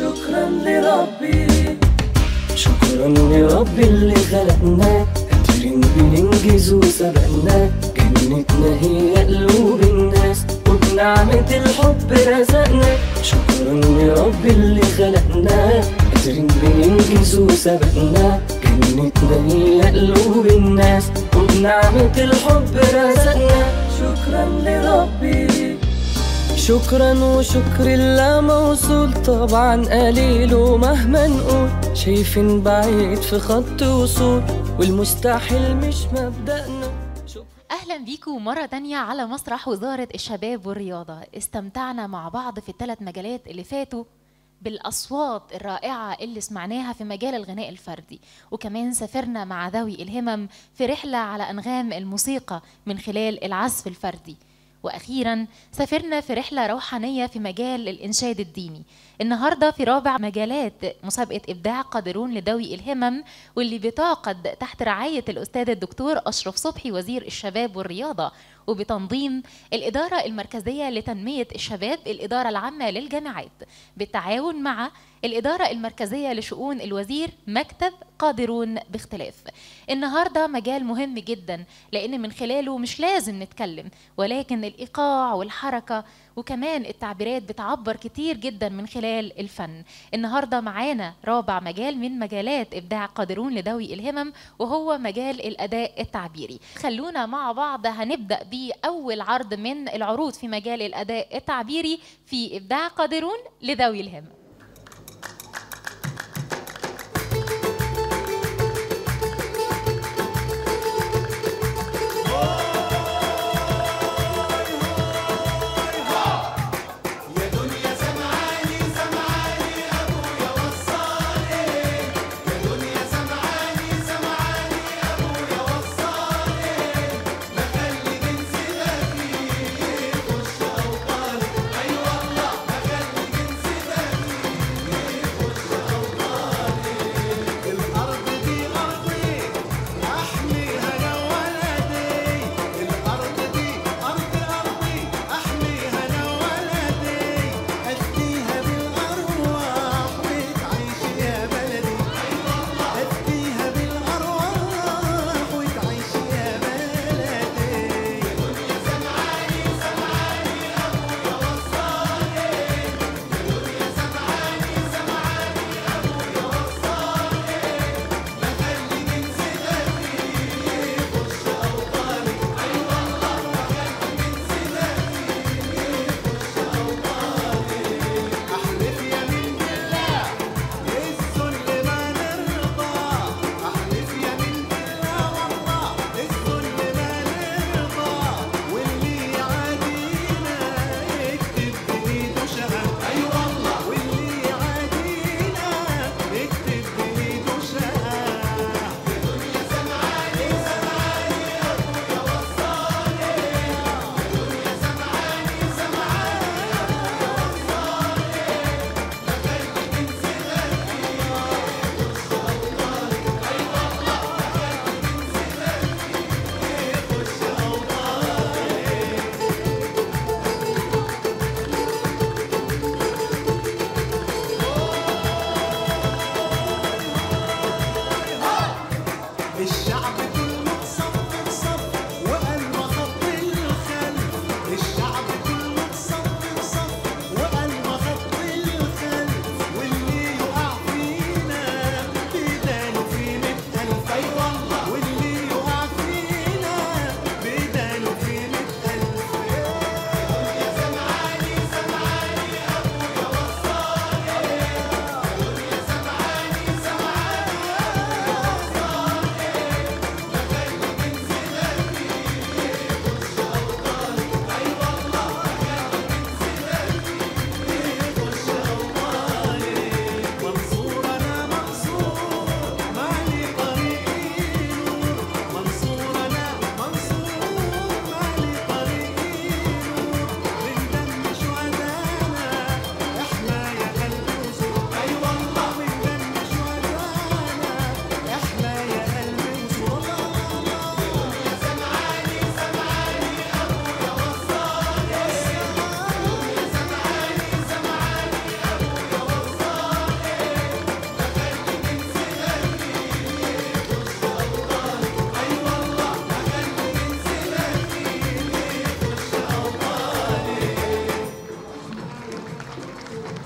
شكرا لربي شكرا لربي اللي خلقنا قادرين بننجز وسبقنا جنتنا هي قلوب الناس وبنعمة الحب رزقنا شكرا لربي اللي خلقنا قادرين بننجز وسبقنا جنتنا هي قلوب الناس وبنعمة الحب رزقنا شكرا لربي شكرا وشكر الله موصول طبعا قليل ومهما نقول شايفين بعيد في خط وصول والمستحيل مش مبدأنا شكرا اهلا بيكم مره تانية على مسرح وزاره الشباب والرياضه استمتعنا مع بعض في الثلاث مجالات اللي فاتوا بالاصوات الرائعه اللي سمعناها في مجال الغناء الفردي وكمان سافرنا مع ذوي الهمم في رحله على انغام الموسيقى من خلال العزف الفردي واخيرا سافرنا في رحله روحانيه في مجال الانشاد الديني النهارده في رابع مجالات مسابقه ابداع قادرون لذوي الهمم واللي بتعقد تحت رعايه الاستاذ الدكتور اشرف صبحي وزير الشباب والرياضه وبتنظيم الاداره المركزيه لتنميه الشباب الاداره العامه للجامعات بالتعاون مع الإدارة المركزية لشؤون الوزير مكتب قادرون باختلاف النهاردة مجال مهم جدا لأن من خلاله مش لازم نتكلم ولكن الإيقاع والحركة وكمان التعبيرات بتعبر كتير جدا من خلال الفن النهاردة معانا رابع مجال من مجالات إبداع قادرون لذوي الهمم وهو مجال الأداء التعبيري خلونا مع بعض هنبدأ بأول عرض من العروض في مجال الأداء التعبيري في إبداع قادرون لذوي الهمم أيوة الله ما خلي جنس ده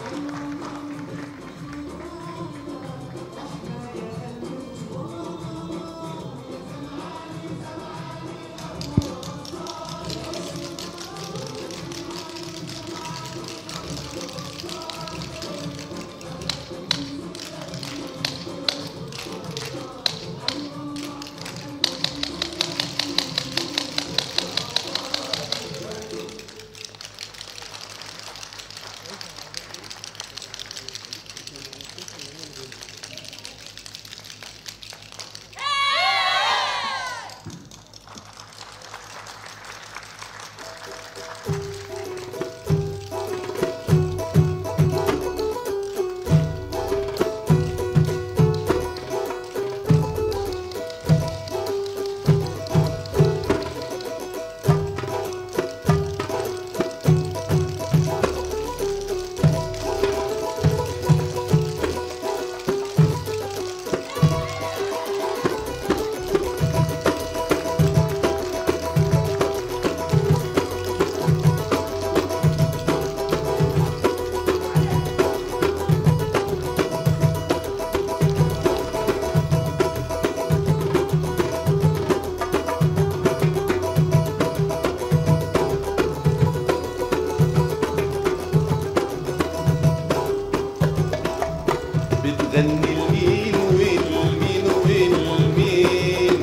بتغني المين والمين والمين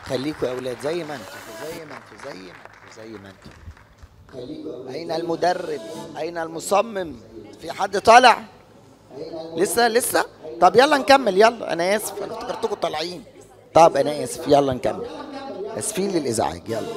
خليكوا يا اولاد زي ما انتوا زي ما انتوا زي ما انتوا زي ما انتوا خليكوا اين المدرب اين المصمم في حد طالع لسه لسه طب يلا نكمل يلا انا اسف انا افتكرتكم طالعين طب انا اسف يلا نكمل اسفين للازعاج يلا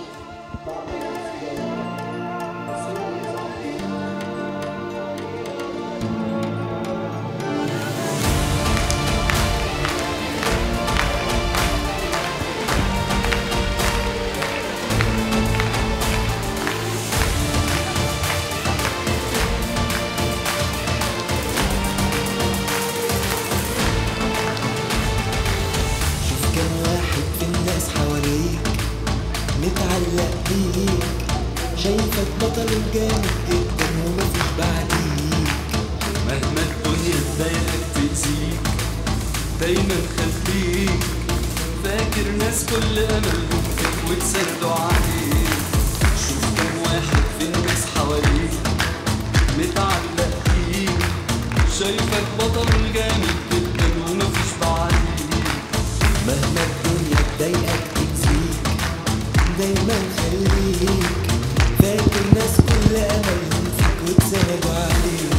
شوف كم واحد في الناس حواليك متعلق بيك شايفك بطل وجامد جدا ومفيش بعديك مهما الدنيا تضايقك تأذيك دايما خليك فاكر ناس كل املهم فيك وتساندوا عليك شوف كم واحد في الناس حواليك متعلق بيك شايفك بطل جامد جدا ومفيش بعديك مهما الدنيا تضايقك تأذيك دايما خليك فاكر ناس كل املهم فيك وتساندوا عليك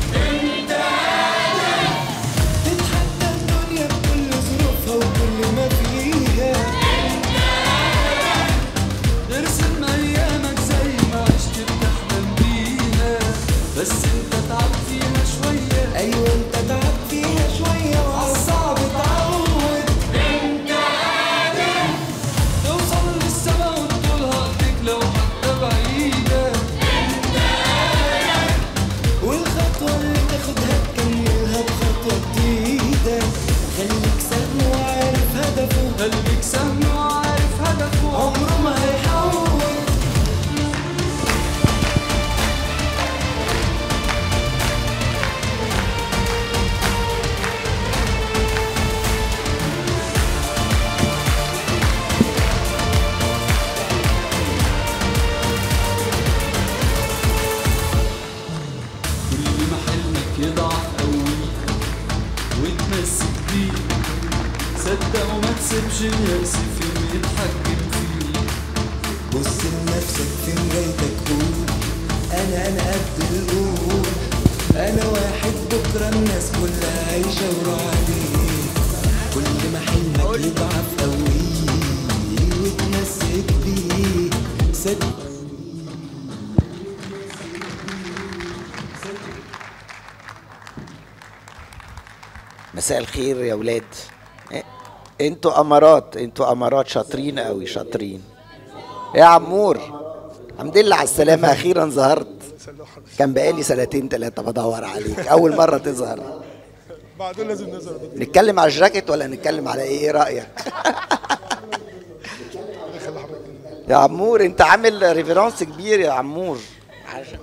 تتحدى الدنيا بكل ظروفها وكل ما فيها ارسم ايامك زي ما عشت بتحلم بيها بس انت تعب فيها شويه ايوه انت تعب فيها شويه وعالصعب تعود توصل للسما وتطولها ايديك لو حتى بعيده والخطوه اللي تاخدها تكملها بخطوه جديده خليك سهل وعارف هدفه قلبك سهم وعارف هدفه عمره ما هيحول كل ما حلمك يضعف قوي وتمسك بيه صدق وما تسيبش اليأس فيه يتحكم فيه بص لنفسك في مرايتك قول انا انا قد القول انا واحد بكره الناس كلها عايشه وراضي كل ما حلمك يضعف قوي وتمسك بيه صدق مساء الخير يا ولاد إيه؟ انتوا امارات انتوا امارات شاطرين قوي شاطرين يا عمور الحمد لله على السلامة أخيرا ظهرت كان بقالي سنتين ثلاثة بدور عليك أول مرة تظهر بعدين لازم نظهر يا دكتور نتكلم على الجاكيت ولا نتكلم على إيه إيه رأيك خلي حضرتك يا عمور أنت عامل ريفيرانس كبير يا عمور عشان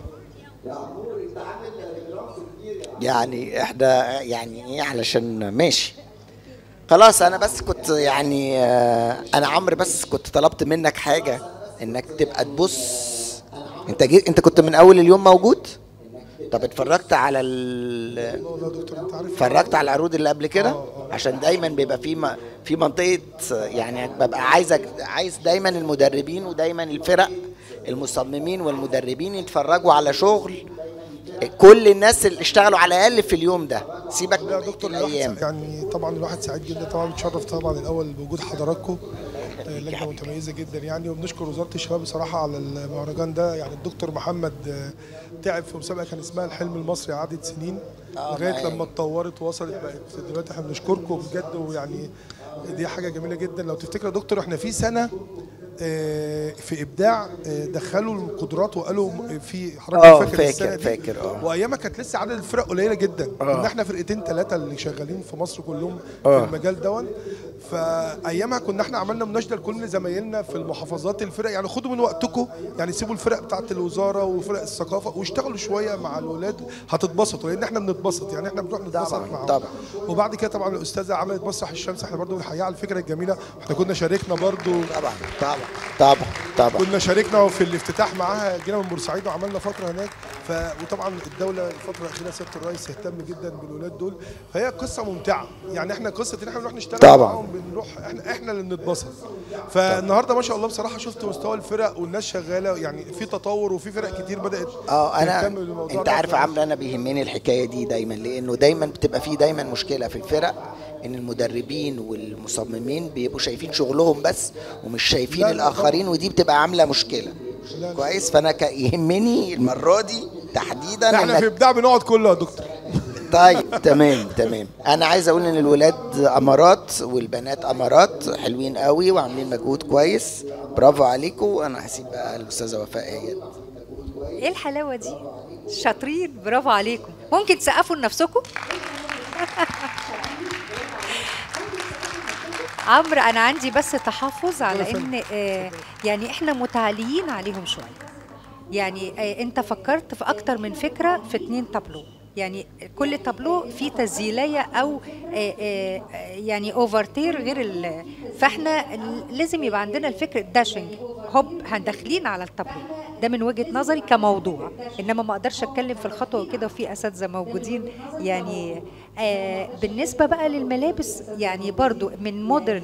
يعني احنا يعني ايه علشان ماشي خلاص انا بس كنت يعني آه، انا عمرو بس كنت طلبت منك حاجه انك تبقى تبص انت جيت انت كنت من اول اليوم موجود طب اتفرجت على ال والله يا دكتور انت عارف اتفرجت على العروض اللي قبل كده عشان دايما بيبقى في م- في منطقه يعني ببقى عايزك عايز دايما المدربين ودايما الفرق المصممين والمدربين يتفرجوا على شغل كل الناس اللي اشتغلوا على الاقل في اليوم ده سيبك لا يا دكتور من الواحد الايام يعني طبعا الواحد سعيد جدا طبعا بتشرف طبعا الاول بوجود حضراتكم آه، لجنه متميزه جدا يعني وبنشكر وزاره الشباب بصراحه على المهرجان ده يعني الدكتور محمد آه، تعب في مسابقه كان اسمها الحلم المصري عدد سنين لغايه معاك. لما اتطورت ووصلت بقت دلوقتي احنا بنشكركم بجد ويعني دي حاجه جميله جدا لو تفتكر يا دكتور احنا في سنه آه، في ابداع آه، دخلوا القدرات وقالوا في حضرتك اه، فاكر فاكر- السنة دي؟ فاكر، اه. وايامها كانت لسه عدد الفرق قليله جدا كنا احنا فرقتين ثلاثه اللي شغالين في مصر كلهم في المجال دون فايامها كنا احنا عملنا مناشده لكل زمايلنا في المحافظات الفرق يعني خدوا من وقتكم يعني سيبوا الفرق بتاعه الوزاره وفرق الثقافه واشتغلوا شويه مع الولاد هتتبسطوا لان احنا بنتبسط يعني احنا بنروح نتبسط طبعاً، معاهم طبعاً. وبعد كده طبعا الاستاذه عملت مسرح الشمس احنا برضو بنحييها على الفكره الجميله احنا كنا شاركنا برضو طبعا طبعا طبعا طبعا كنا شاركنا في الافتتاح معاها جينا من بورسعيد وعملنا فتره هناك ف... وطبعا الدوله الفتره الاخيره سياده الرئيس اهتم جدا بالولاد دول فهي قصه ممتعه يعني احنا قصه ان احنا بنروح نشتغل طبعاً. معاهم بنروح احنا احنا اللي بنتبسط فالنهارده ما شاء الله بصراحه شفت مستوى الفرق والناس شغاله يعني في تطور وفي فرق كتير بدات اه انا تهتم بالموضوع انت ده. عارف يا عمرو انا بيهمني الحكايه دي دايما لانه دايما بتبقى في دايما مشكله في الفرق ان المدربين والمصممين بيبقوا شايفين شغلهم بس ومش شايفين لا، لا، الاخرين ودي بتبقى عامله مشكله لا. كويس فانا ك- يهمني المره دي تحديدا احنا في انك ابداع بنقعد كله يا دكتور طيب تمام تمام انا عايز اقول ان الولاد امارات والبنات امارات حلوين قوي وعاملين مجهود كويس برافو عليكم انا هسيب بقى الاستاذه وفاء هي ايه الحلاوه دي شاطرين برافو عليكم ممكن تسقفوا لنفسكم عمرو انا عندي بس تحفظ على ان آه، يعني احنا متعاليين عليهم شويه يعني آه، انت فكرت في اكتر من فكره في اتنين تابلو يعني كل تابلو فيه تسجيليه او آه، آه، آه، يعني اوفرتير غير ال فاحنا لازم يبقى عندنا الفكر داشنج هوب هندخلين على التابلو ده من وجهه نظري كموضوع انما ما اقدرش اتكلم في الخطوه كده وفي اساتذه موجودين يعني آه بالنسبه بقى للملابس يعني برضو من مودرن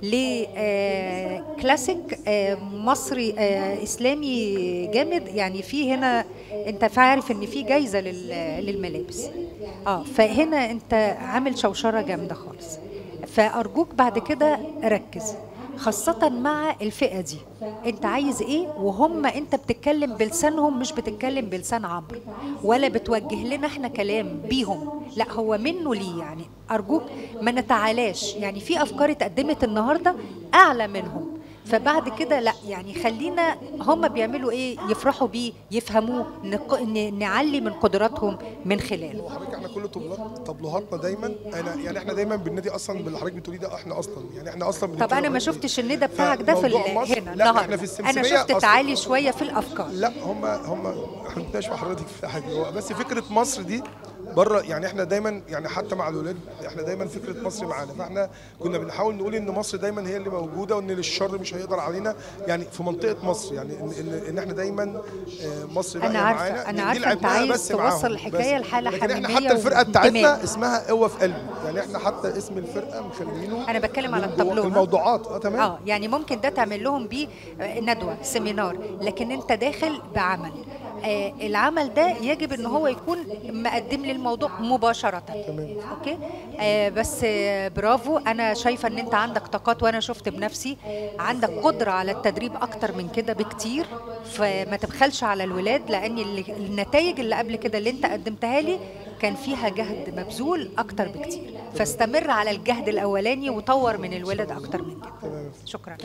لكلاسيك آه مصري آه اسلامي جامد يعني في هنا انت عارف ان في جايزه لل- للملابس اه فهنا انت عامل شوشره جامده خالص فارجوك بعد كده ركز خاصة مع الفئة دي انت عايز ايه وهم انت بتتكلم بلسانهم مش بتتكلم بلسان عمرو ولا بتوجه لنا احنا كلام بيهم لا هو منه ليه يعني ارجوك ما نتعالاش يعني في افكار اتقدمت النهاردة اعلى منهم فبعد كده لا يعني خلينا هم بيعملوا ايه يفرحوا بيه يفهموه نق... ن- نعلي من قدراتهم من خلاله وحضرتك احنا كل طبلات طبلوهاتنا دايما انا يعني احنا دايما بالنادي اصلا باللي حضرتك بتقوليه ده احنا اصلا يعني احنا اصلا طب بنتكلم انا ما عن- شفتش الندى بتاعك ده في ال- فموضوع مصر- هنا لا احنا النهارده في انا السمسمية شفت أصلاً. تعالي شويه في الافكار لا هم هم احنا بنتناقش مع حضرتك في حاجه هو بس فكره مصر دي بره يعني احنا دايما يعني حتى مع الاولاد احنا دايما فكره مصر معانا فاحنا كنا بنحاول نقول ان مصر دايما هي اللي موجوده وان الشر مش هيقدر علينا يعني في منطقه مصر يعني ان ان, إن احنا دايما آه، مصر أنا باقية عارفة- معانا أنا دي عارفة أنت لعبناها عايز بس توصل معاهم الحكاية بس. لحالة لكن احنا حميمية حتى الفرقه وانتماء. بتاعتنا اسمها قوه في قلبي يعني احنا حتى اسم الفرقه مخلينه انا بتكلم على من جوه التابلو ها؟ الموضوعات اه تمام اه يعني ممكن ده تعمل لهم بيه آه، ندوه سيمينار لكن انت داخل بعمل آه العمل ده يجب ان هو يكون مقدم لي الموضوع مباشره تمام. اوكي آه بس آه برافو انا شايفه ان انت عندك طاقات وانا شفت بنفسي عندك قدره على التدريب اكتر من كده بكتير فما تبخلش على الولاد لان اللي النتائج اللي قبل كده اللي انت قدمتها لي كان فيها جهد مبذول اكتر بكتير فاستمر على الجهد الاولاني وطور من الولد اكتر من كده شكرا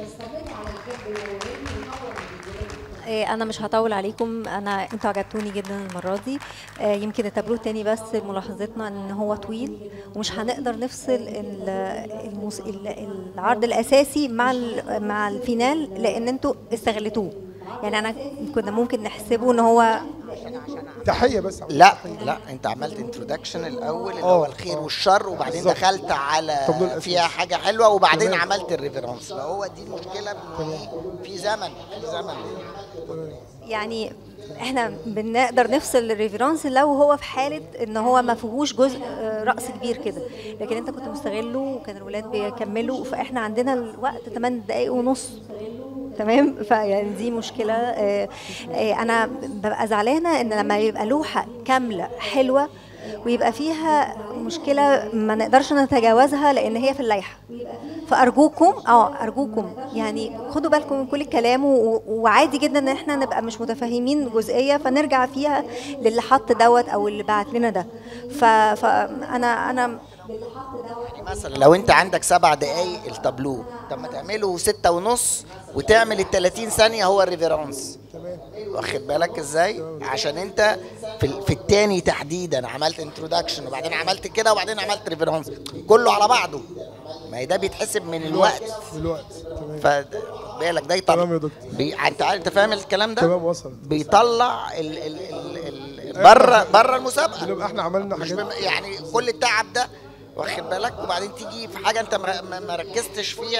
إيه، انا مش هطول عليكم انا انتوا عجبتوني جدا المره دي آه، يمكن التابلو التاني بس ملاحظتنا ان هو طويل ومش هنقدر نفصل ال- الموس... ال- العرض الاساسي مع ال- مع الفينال لان انتوا استغلتوه يعني انا كنا ممكن نحسبه ان هو تحيه بس لا لا انت عملت انترودكشن الاول اللي هو آه، الخير آه. والشر وبعدين بالظبط. دخلت على طب الأساس. فيها حاجه حلوه وبعدين تمام. عملت الريفرنس فهو دي المشكله إن إيه؟ في زمن في زمن يعني احنا بنقدر نفصل الريفرانس لو هو في حاله ان هو ما فيهوش جزء آه، رقص كبير كده لكن انت كنت مستغله وكان الولاد بيكملوا فاحنا عندنا الوقت 8 دقايق ونص تمام فيعني دي مشكله آه، آه، انا ببقى زعلانه ان لما يبقى لوحه كامله حلوه ويبقى فيها مشكله ما نقدرش نتجاوزها لان هي في اللائحه فارجوكم اه ارجوكم يعني خدوا بالكم من كل الكلام و- وعادي جدا ان احنا نبقى مش متفاهمين جزئيه فنرجع فيها للي حط دوت او اللي بعت لنا ده ف- فانا انا مثلا لو انت عندك سبع دقايق التابلو طب ما تعمله ستة ونص وتعمل ال 30 ثانيه هو الريفرنس واخد بالك ازاي عشان انت في, ال- في التاني تحديدا عملت انترودكشن وبعدين عملت كده وبعدين عملت ريفرنس كله على بعضه ما هي ده بيتحسب من الوقت بالوقت تمام فبالك ده يطلع تمام يا دكتور. بي... انت عارف انت فاهم الكلام ده تمام وصلت بيطلع ال... ال... ال... ال... بره بره المسابقه بنبقى احنا عملنا مش حاجات بم... يعني كل التعب ده واخد بالك وبعدين تيجي في حاجه انت ما, ما- ما ركزتش فيها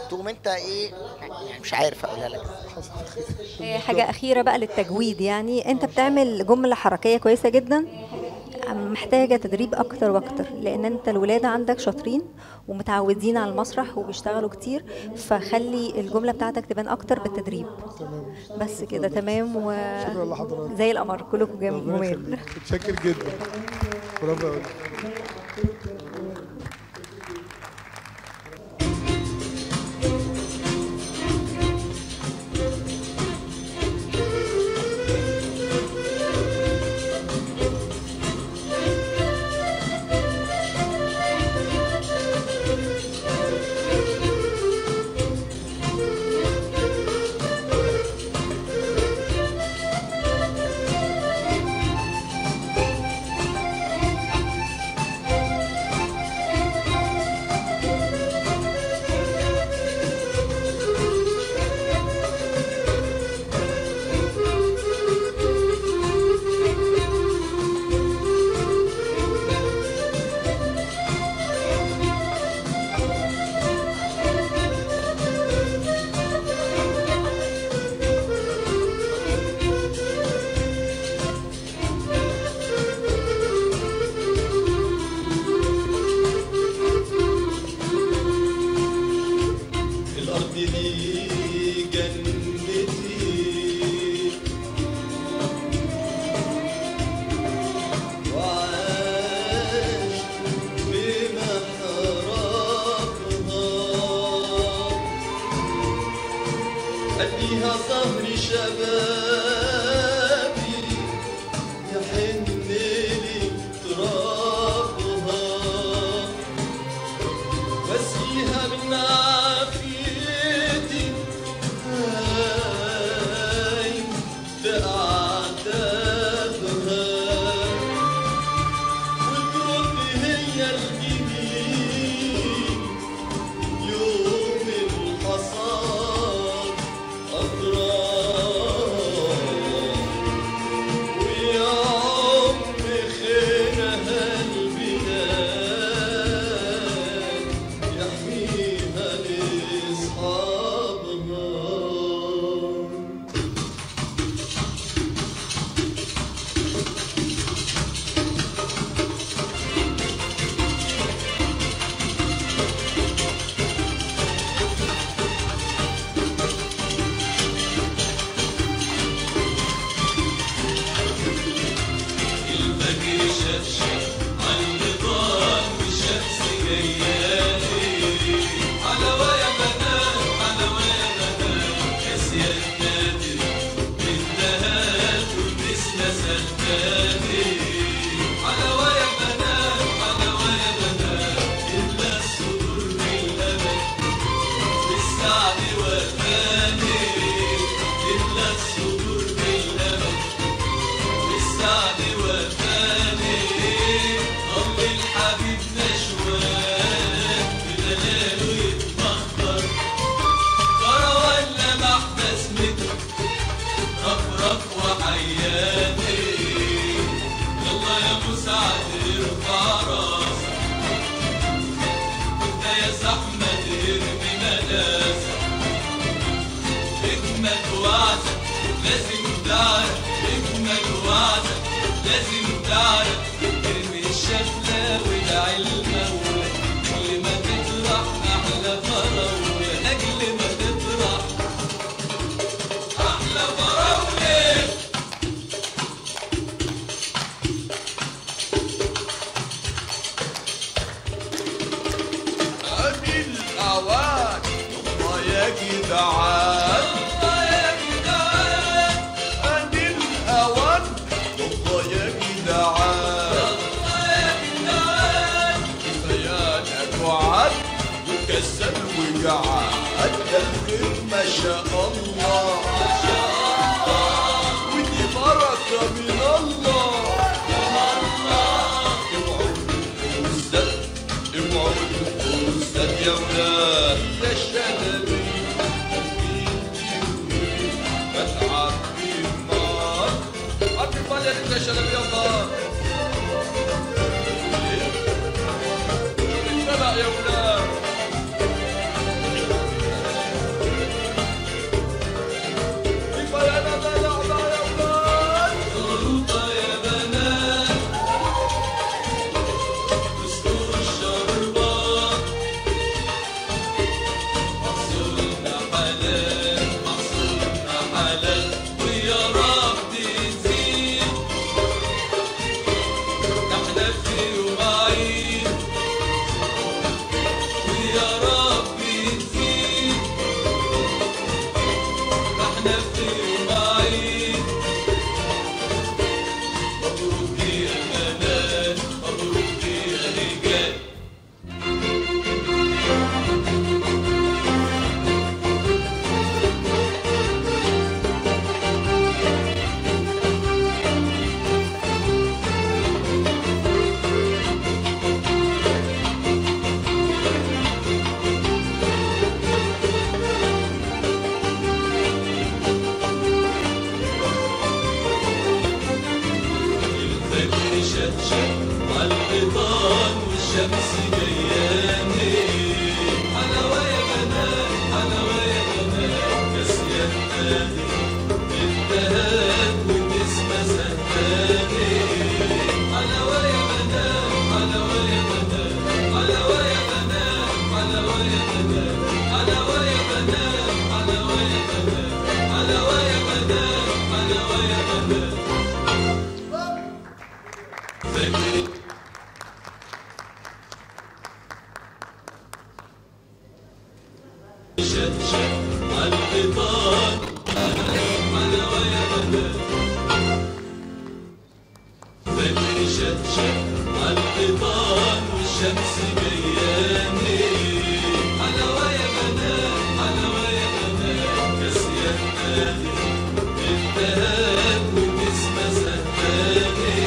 تقوم انت ايه يعني مش عارف اقولها لك آه، حاجة أخيرة بقى للتجويد يعني أنت بتعمل جملة حركية كويسة جدا محتاجة تدريب أكتر وأكتر لأن أنت الولاد عندك شاطرين ومتعودين على المسرح وبيشتغلوا كتير فخلي الجملة بتاعتك تبان أكتر بالتدريب تمام بس كده تمام و شكرا لحضرتك زي القمر كلكم جم- ربنا جمال يخليك متشكر جدا برافو قوي الأرض دي جنتي وعاش بمحرابها أديها ظهر شبابي يحن لي ترابها واسقيها من عافيتي هاي لأعتابها وترد هي الجميل يوم الحصاد أضرار ويا عم خيرها البلاد يحميها لأصحابها الفجر شفشف على النضال والشمس جيالي حلاوة يا بنات حلاوة يا بنات كاسية نادر بالذهب والنسمة سداني حلاوة يا بنات حلاوة يا بنات إلا الصدور بالأمل بالسعد وفاني إلا الصدور بالأمل بالسعد وفاني ضل الحبيب نشوان بدلاله يتبخر ترى ولا محبس متر رفرف وحياني يلا يا مساعد ارفع راسك انت يا زحمة ترمي ملاسك اجمد وعدك لازم تعرف اجمد وعدك لازم تعرف ارمي الشكلة وادعي المولى كل ما تطرح احلى فراولة اجل ما تطرح احلى فراولة أدي الأوان الله يا جدعان الله يا جدعان أدي الأوان الله يا جدعان الله يا جدعان كفايانا جوعان وكسل وجعان ده الخير ما شاء الله ما شاء الله ودي بركة من الله اوعوا الزد اوعوا الزد يا ولاد يا شلبي بتعب بالنار عبد المال يا ريت يا شلبي يا نار شوف السبع يا ولاد الحيطان حلاوة يا بنات فجر شقشق على الحيطان والشمس جياني حلاوة يا بنات حلاوة يا بنات بس يا بناتي انتهت وتسمى سهاني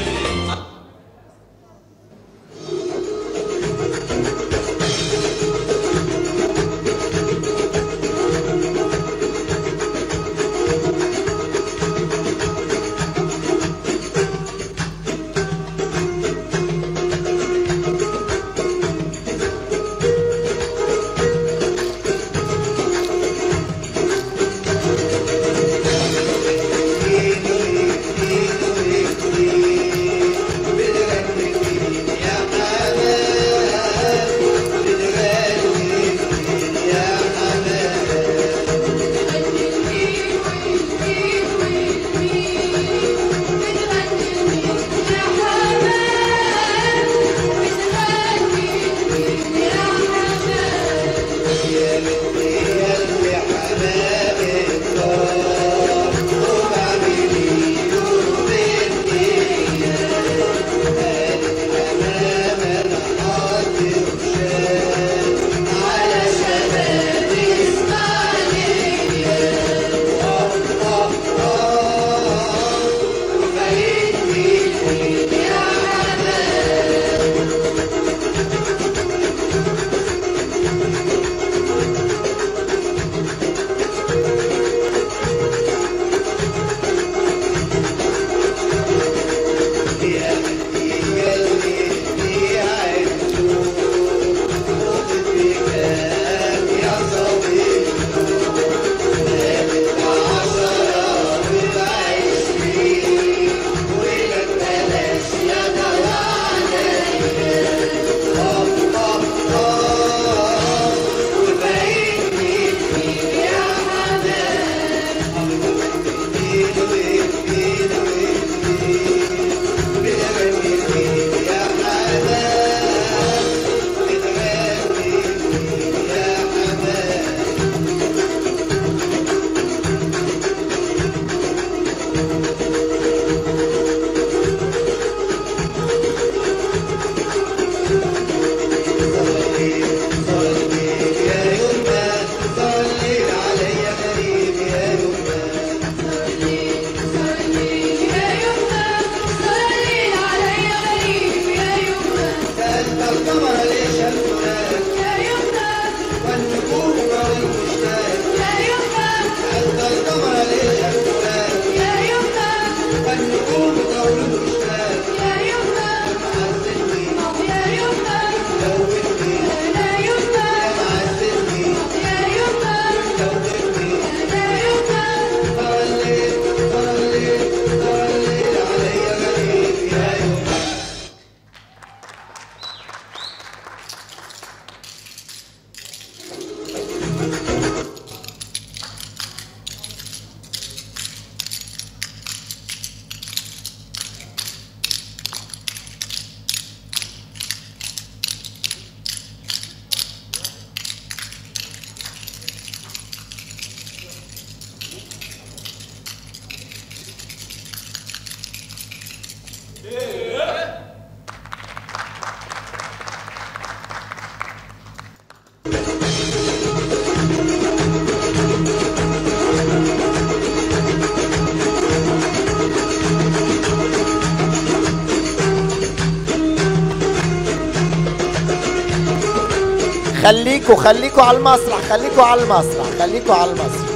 خليكوا خليكوا على المسرح خليكوا على المسرح خليكوا على المسرح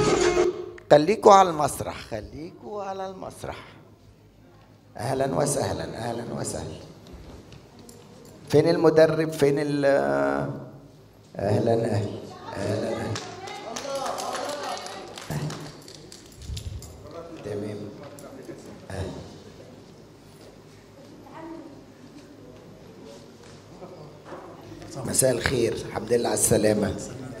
خليكوا على المسرح خليكوا على المسرح اهلا وسهلا اهلا وسهلا فين المدرب فين ال اهلا اهلا اهلا اهلا تمام أهلا. مساء الخير الحمد لله على السلامة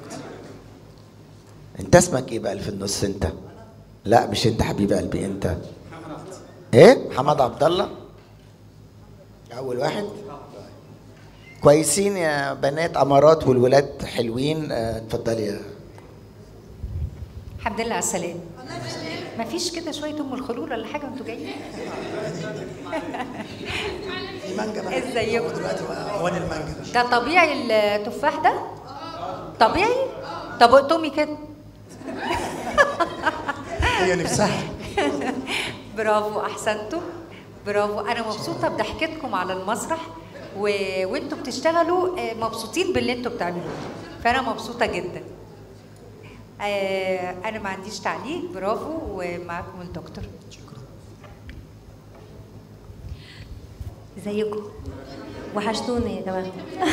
انت اسمك ايه بقى اللي في النص انت لا مش انت حبيب قلبي انت ايه محمد عبد الله اول واحد كويسين يا بنات امارات والولاد حلوين اه، اتفضلي يا الحمد لله على السلامه مفيش كده شويه ام الخلول ولا حاجه وانتوا جايين في مانجا بقى ازيكم دلوقتي بقى اوان المانجا ده طبيعي التفاح ده طبيعي طب اقطمي كده هي نفسها برافو احسنتوا برافو انا مبسوطه بضحكتكم على المسرح و... وانتوا بتشتغلوا آه، مبسوطين باللي انتوا بتعملوه فانا مبسوطه جدا آه، انا ما عنديش تعليق برافو ومعاكم الدكتور ازيكم وحشتوني يا جماعه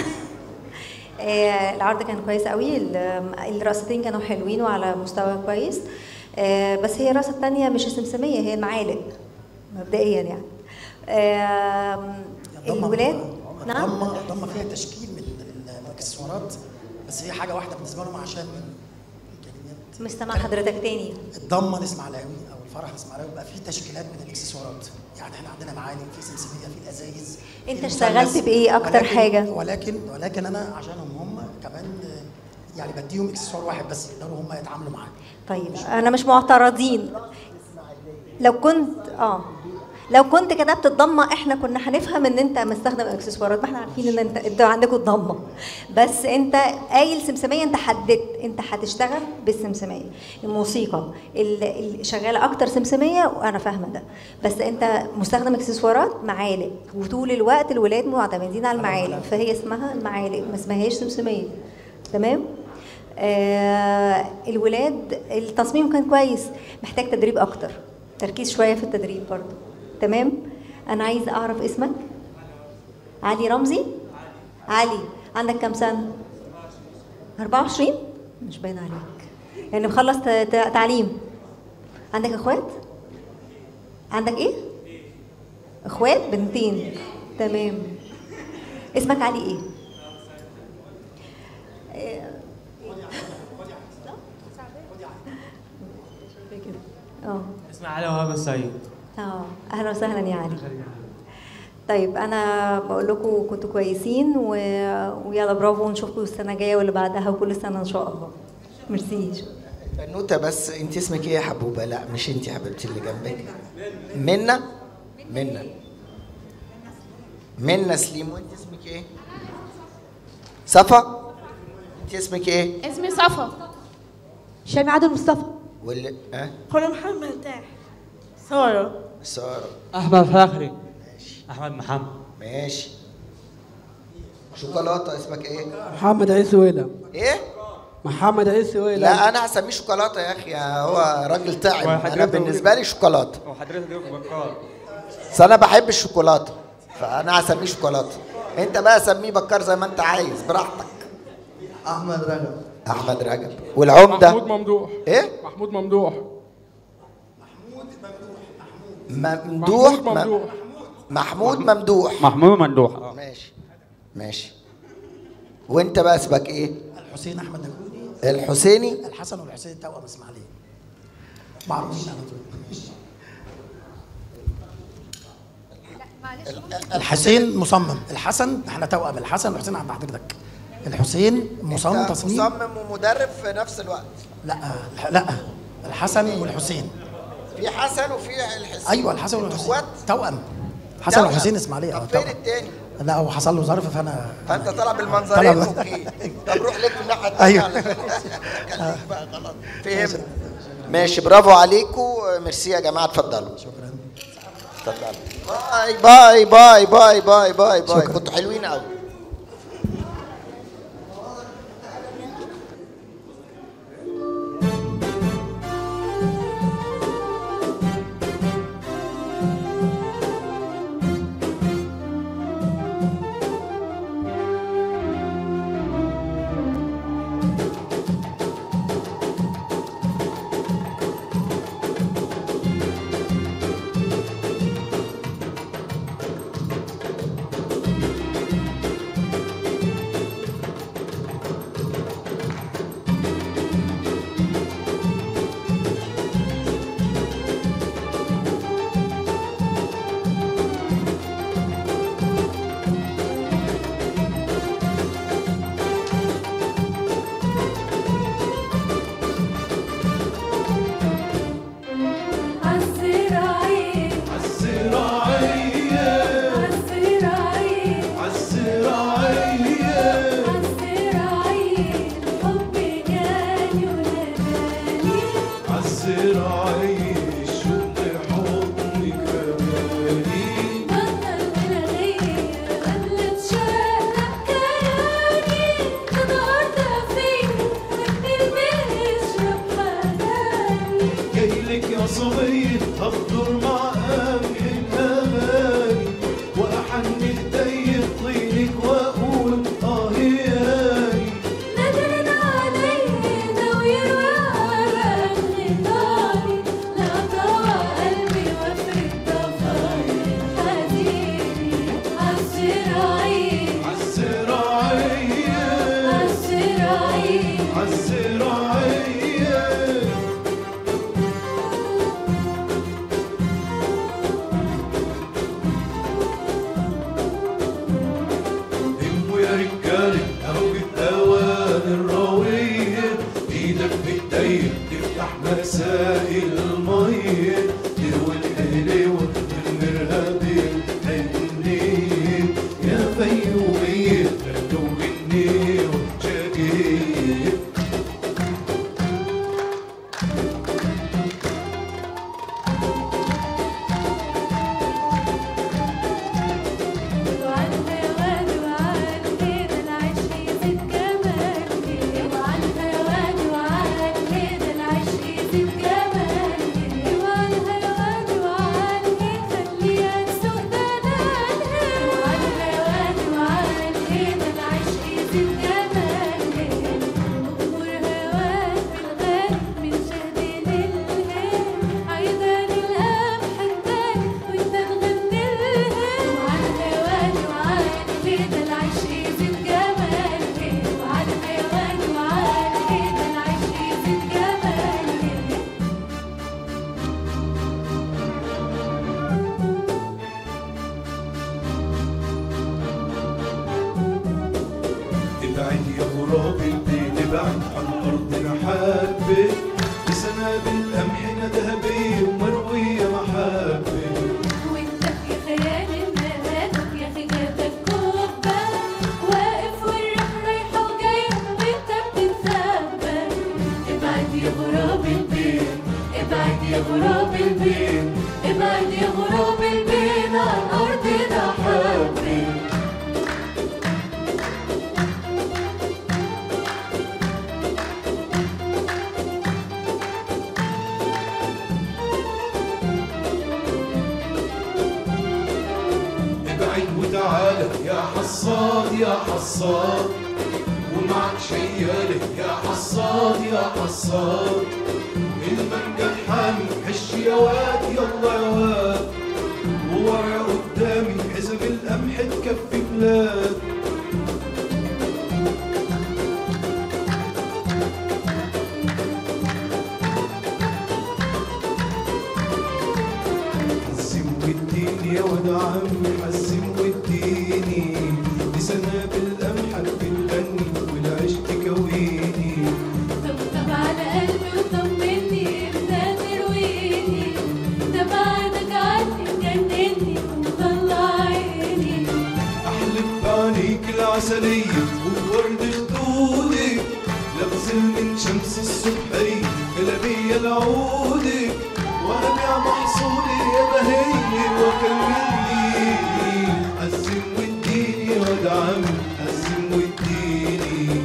آه، العرض كان كويس قوي ال- الرقصتين كانوا حلوين وعلى مستوى كويس آه، بس هي الرقصه الثانيه مش السمسميه هي المعالق مبدئيا يعني آم، الولاد نعم ضمه ضمه فيها تشكيل من ال- الاكسسوارات بس هي حاجه واحده بالنسبه لهم عشان مش سامع حضرتك تاني الضمه الاسماعيلاوي او الفرح الاسماعيلاوي بقى فيه تشكيلات من الاكسسوارات يعني احنا عندنا معالم في سمسميه في الازايز انت في اشتغلت مثلث. بايه اكتر ولكن- حاجه ولكن ولكن انا عشانهم هم كمان آه، يعني بديهم اكسسوار واحد بس يقدروا هم يتعاملوا معاه طيب انا مش معترضين لو كنت اه لو كنت كتبت الضمه احنا كنا هنفهم ان انت مستخدم اكسسوارات ما احنا عارفين ان انت انت عندكم الضمه بس انت قايل سمسميه انت حددت انت هتشتغل بالسمسميه الموسيقى اللي شغاله اكتر سمسميه وانا فاهمه ده بس انت مستخدم اكسسوارات معالق وطول الوقت الولاد معتمدين على المعالق فهي اسمها المعالق ما اسمهاش سمسميه تمام آه الولاد التصميم كان كويس محتاج تدريب اكتر تركيز شويه في التدريب برضو تمام انا عايز اعرف اسمك علي رمزي علي عندك كام سنه 24 مش باين عليك يعني مخلص ت- ت- تعليم عندك اخوات عندك ايه اخوات بنتين تمام اسمك علي ايه اه اسمي علي وهاب السيد اه اهلا وسهلا يا علي طيب انا بقول لكم كنتوا كويسين و... ويلا برافو ونشوفكم السنه الجايه واللي بعدها وكل سنه ان شاء الله ميرسي بنوته بس انت اسمك ايه يا حبوبه لا مش انت يا حبيبتي اللي جنبك منى منى منى سليم وانت اسمك ايه صفا انت اسمك ايه اسمي صفا شامي عادل مصطفى واللي ها خلي محمد مرتاح سارة ساره احمد فخري احمد محمد ماشي شوكولاته اسمك ايه محمد عيسى ويلم ايه محمد عيسى ويلم لا انا هسميه شوكولاته يا اخي هو راجل تعب انا وحضرتك بالنسبه لي شوكولاته وحضرتك بكار بس انا بحب الشوكولاته فانا هسميه شوكولاته انت بقى سميه بكار زي ما انت عايز براحتك احمد رجب احمد رجب والعمده محمود ممدوح ايه محمود ممدوح ممدوح محمود ممدوح. محمود ممدوح محمود ممدوح اه ماشي ماشي وانت بقى اسمك ايه الحسين احمد نجودي الحسيني الحسن والحسين توأم اسماعيليه معروفين على طول الحسين مصمم الحسن احنا توأم الحسن والحسين عند حضرتك الحسين مصمم انت تصميم مصمم ومدرب في نفس الوقت لا لا الحسن والحسين في حسن وفي الحسين ايوه الحسن والحسين اخوات توأم حسن توأم. والحسين اسماعيليه اه طب فين توأم التاني لا هو حصل له ظرف فانا فانت طلع بالمنظرين طلع- اوكي طب روح لك في الناحيه الثانيه أيوة. خليك بقى خلاص فهمت ماشي برافو عليكم ميرسي يا جماعه اتفضلوا شكرا اتفضلوا باي باي باي باي باي باي باي كنتوا حلوين قوي عالزراعية الشغل حضنك أماني جايلك يا صغير أفطر مع قمح الأماني وأحن إيدي طينك وأقول آه ياني عالزراعية عالزراعية هموا يا رجالة أهو الأوان الراوية إيدك بإيديا تفتح مسائل المية تروي الحلوة بالمرهبة حنية يا فيومية غنوا غنية وشاقية ابعد يا غراب البيت ابعد عن ارضنا حبة بسنابل قمحنا ذهبية ومروية محبة غراب البين ابعد يا غراب البين عن أرضنا حبي ابعد وتعالى يا حصاد يا حصاد ومعك شيالة يا حصاد يا حصاد المنجد حامي هش يا واد يلا يا واد وورا قدامي حزب القمح تكفي بلاد حزم واديني يا ولد عمي حزم واديني بسنابل قمحك بتغني والعيش تكويني طبطب على قلبي وطمني ابدا ترويني ده بعدك عني مجنني ومطلع عيني احلف بعينيك العسلية وورد خدودك لغزل من شمس الصبحية قلبي العودك وابيع محصولي يا بهية وكملني عزم واديني يا ولد عمي عزم واديني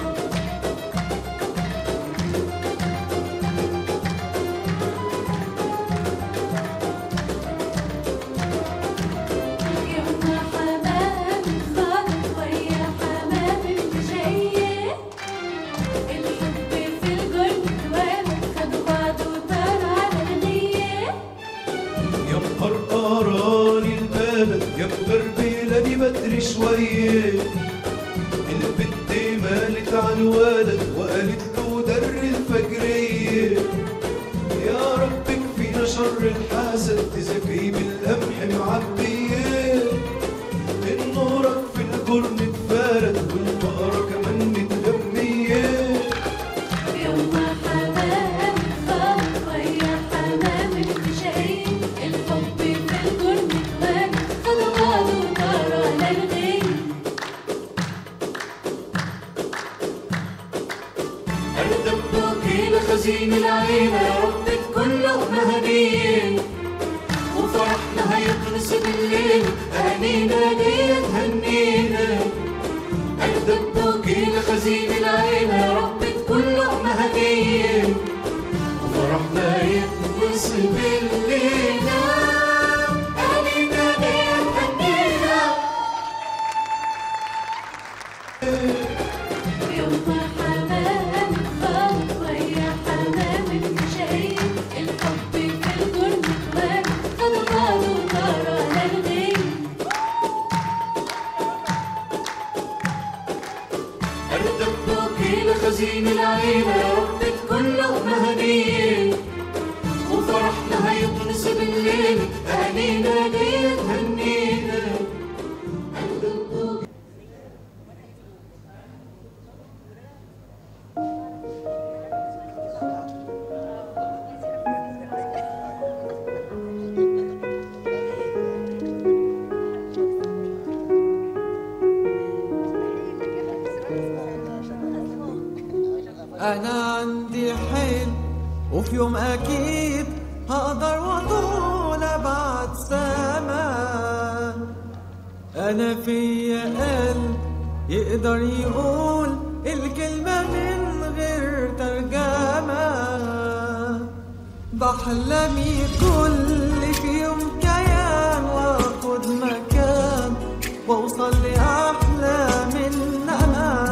يوم حمام خالد ويا حمام المشية الحب في الجرن وانا خدوا بعض وطار على النية يا مقرقراني البلد يا مبربلاني بدري شوية البنت مالت على الولد وقالت له در الفجرية يا رب كفينا شر الحاسد تزكي بالقمح معبية النورك في الجرن اتفارد والبقرة كمان متلمية يوم حمام خالد ويا حمام المشية الحب في الجرن وانا خدوا بعض وطار على الغية أردبوكي لخزين العين يا رب مهنيين وفرحنا هيخلص بالليل أهالينا جاية تهنينا أردب كينا خزين العيلة يا رب تكون لقمة هدية وفرحنا يخلص بالليل أهالينا جاية تهنينا يوم حمام خاف ويا حمام المشاهير الحب في الكل اخوان خطوات وطار على الغيب أردب كينا خزين العيلة يا رب تكون لقمة هدية وفرحنا هيخلص بالليل أهالينا جاية تهنينا انا عندي حلم وفي يوم اكيد هقدر واطول ابعد سما انا فيا قلب يقدر يقول الكلمة من غير ترجمة بحلمي كل في يوم كيان واخد مكان واوصل لاحلام النما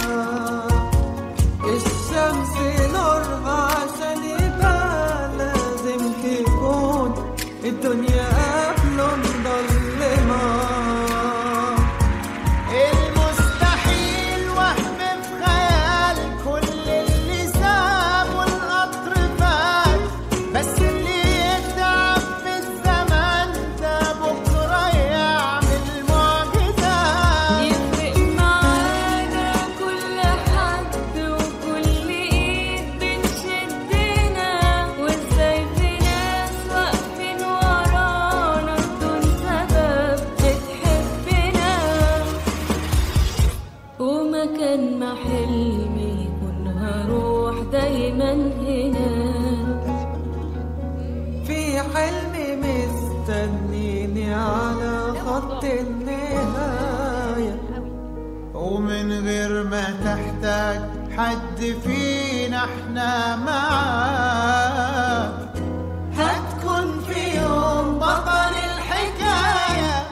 الشمس نورها عشان يبقى لازم تكون الدنيا قبله مظلمة المستحيل وهم في خيال كل اللي سابوا القطر فات بس اللي يتعب في الزمن ده بكره يعمل معجزات يفرق معانا كل حد وكل ايد بتشدنا وازاي في ناس واقفين ورانا بدون سبب بتحبنا ومكان ما حلمي يكون هروح دايما هنا في حلم مستنيني على خط النهاية ومن غير ما تحتاج حد فينا احنا معاك هتكون في يوم بطل الحكايه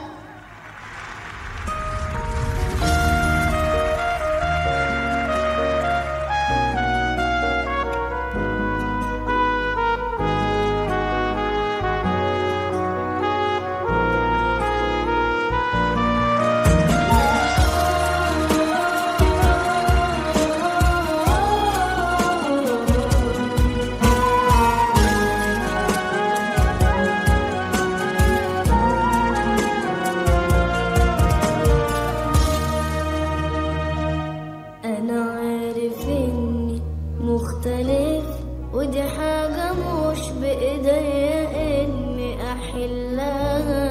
أنا عارف إني مختلف ودي حاجة مش بإيديا إني أحلها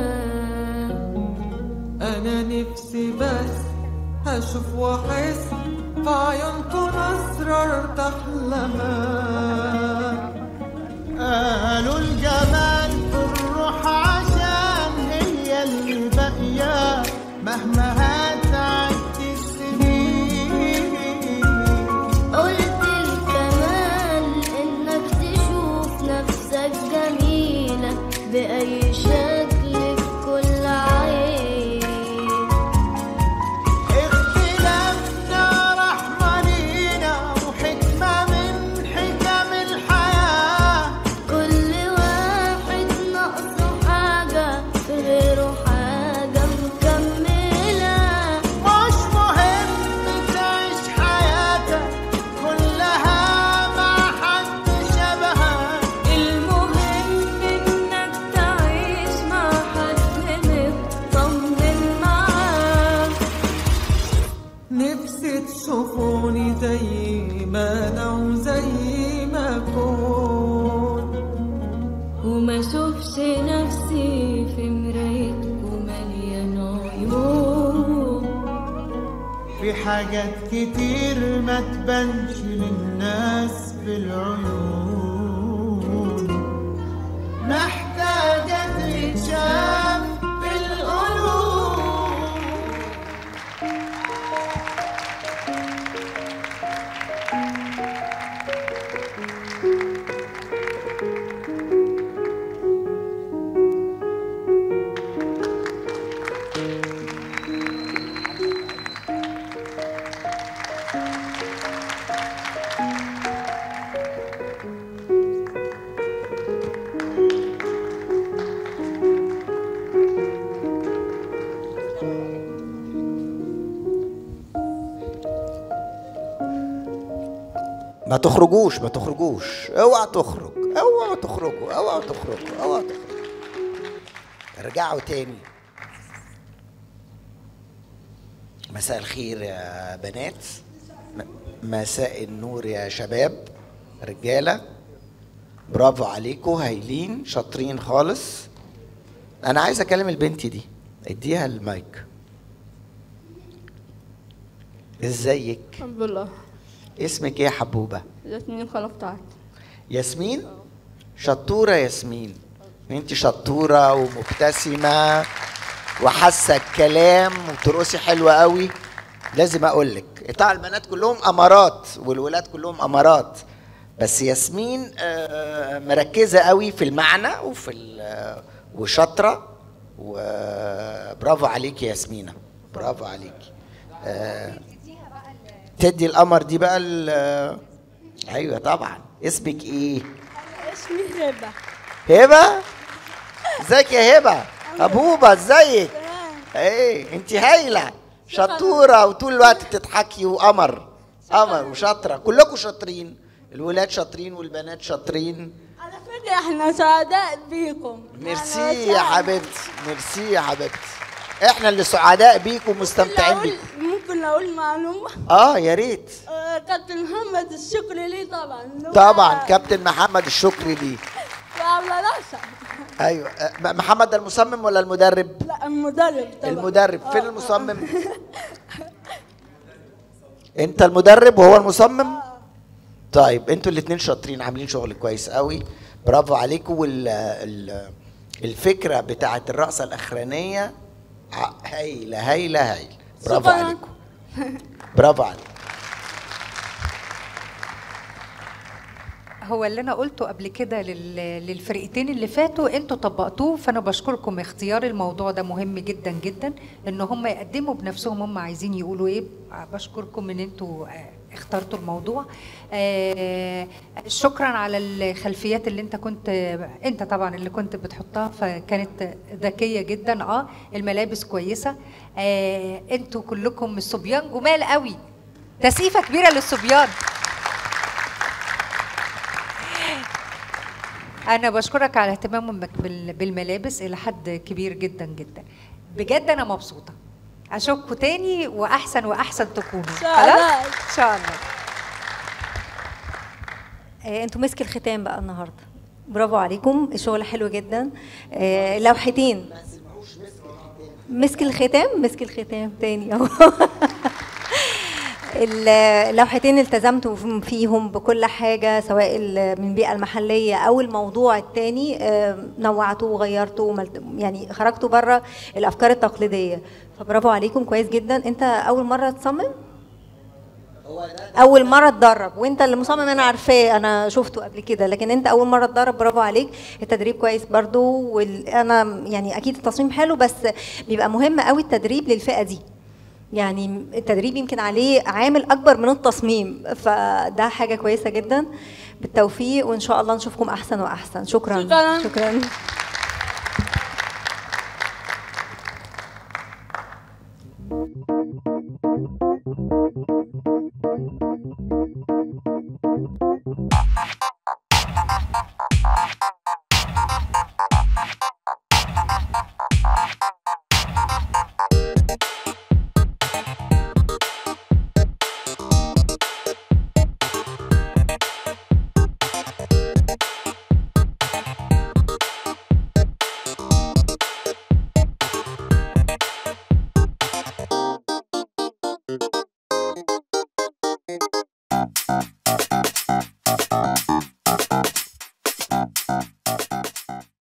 أنا نفسي بس هشوف وأحس في عيونكم أسرار تحلمها قالوا الجمال في الروح عشان هي اللي باقية مهما هتعدي السنين قلت الكمال إنك تشوف نفسك جميلة بأي شكل في كل عين اختلافنا رحمة لينا وحكمة من حكم الحياة كل واحد ناقصه حاجة في غيره حاجة مكملة مش مهم تعيش حياتك كلها مع حد شبهك المهم إنك تعيش مع حد مطمن معاه نفسي تشوفوني زي ما أنا وزي ما أكون وما اشوفش نفسي في مرايتكم مليان عيوب في حاجات كتير ما تبانش للناس في العيون ما تخرجوش ما تخرجوش اوعى تخرج اوعى تخرجوا اوعى تخرجوا اوعى تخرجوا ارجعوا تاني مساء الخير يا بنات م- مساء النور يا شباب رجاله برافو عليكم هايلين شاطرين خالص انا عايز اكلم البنت دي اديها المايك ازيك الحمد لله اسمك ايه يا حبوبه ياسمين الخلف بتاعتي ياسمين شطوره ياسمين انت شطوره ومبتسمه وحاسه الكلام وترقصي حلوه قوي لازم اقول لك طبعا البنات كلهم امارات والولاد كلهم امارات بس ياسمين آه، مركزه قوي في المعنى وفي ال- وشاطره وبرافو عليكي يا ياسمينه برافو عليكي آه، تدي القمر دي بقى ال- ايوه طبعا اسمك ايه اسمي هبة هبه ازيك يا هبه ابوبه ازيك ايه انت هايله شطوره وطول الوقت بتضحكي وقمر قمر وشاطره كلكم شاطرين الولاد شاطرين والبنات شاطرين على فكرة احنا سعداء بيكم ميرسي يا حبيبتي ميرسي يا حبيبتي احنا اللي سعداء بيكم ومستمتعين بيكم ممكن اقول معلومة اه يا ريت آه، كابتن محمد الشكري ليه طبعا اللي هو طبعا كابتن محمد الشكري دي وعلى راسه ايوه آه، محمد المصمم ولا المدرب لا المدرب طبعا المدرب فين المصمم انت المدرب وهو المصمم طيب انتوا الاثنين شاطرين عاملين شغل كويس قوي برافو عليكم وال ال- الفكره بتاعت الرقصه الاخرانيه ع- هايله هايله هايله برافو شكراً. عليكم برافو عليكم هو اللي انا قلته قبل كده لل- للفرقتين اللي فاتوا انتوا طبقتوه فانا بشكركم اختيار الموضوع ده مهم جدا جدا ان هم يقدموا بنفسهم هم عايزين يقولوا ايه بشكركم ان انتوا آه، اخترتوا الموضوع آه، شكرا على الخلفيات اللي انت كنت انت طبعا اللي كنت بتحطها فكانت ذكيه جدا اه الملابس كويسه آه، انتوا كلكم الصبيان جمال قوي تسقيفه كبيره للصبيان أنا بشكرك على اهتمامك بال- بالملابس إلى حد كبير جدا جدا بجد أنا مبسوطة أشوفكوا تاني وأحسن وأحسن تكونوا شاء الله. خلاص؟ إن شاء الله آه، انتوا مسك الختام بقى النهارده برافو عليكم الشغل حلو جدا آه، لوحتين مسك الختام مسك الختام تاني اهو اللوحتين التزمتوا فيهم بكل حاجة سواء ال- من البيئة المحلية أو الموضوع التاني آه، نوعتوا وغيرتوا وملت- يعني خرجتوا بره الأفكار التقليدية فبرافو عليكم كويس جدا أنت أول مرة تصمم؟ اول مره اتدرب وانت اللي مصمم انا عارفاه انا شفته قبل كده لكن انت اول مره اتدرب برافو عليك التدريب كويس برضو وانا يعني اكيد التصميم حلو بس بيبقى مهم قوي التدريب للفئه دي يعني التدريب يمكن عليه عامل اكبر من التصميم فده حاجه كويسه جدا بالتوفيق وان شاء الله نشوفكم احسن واحسن شكرا شكراً. شكرا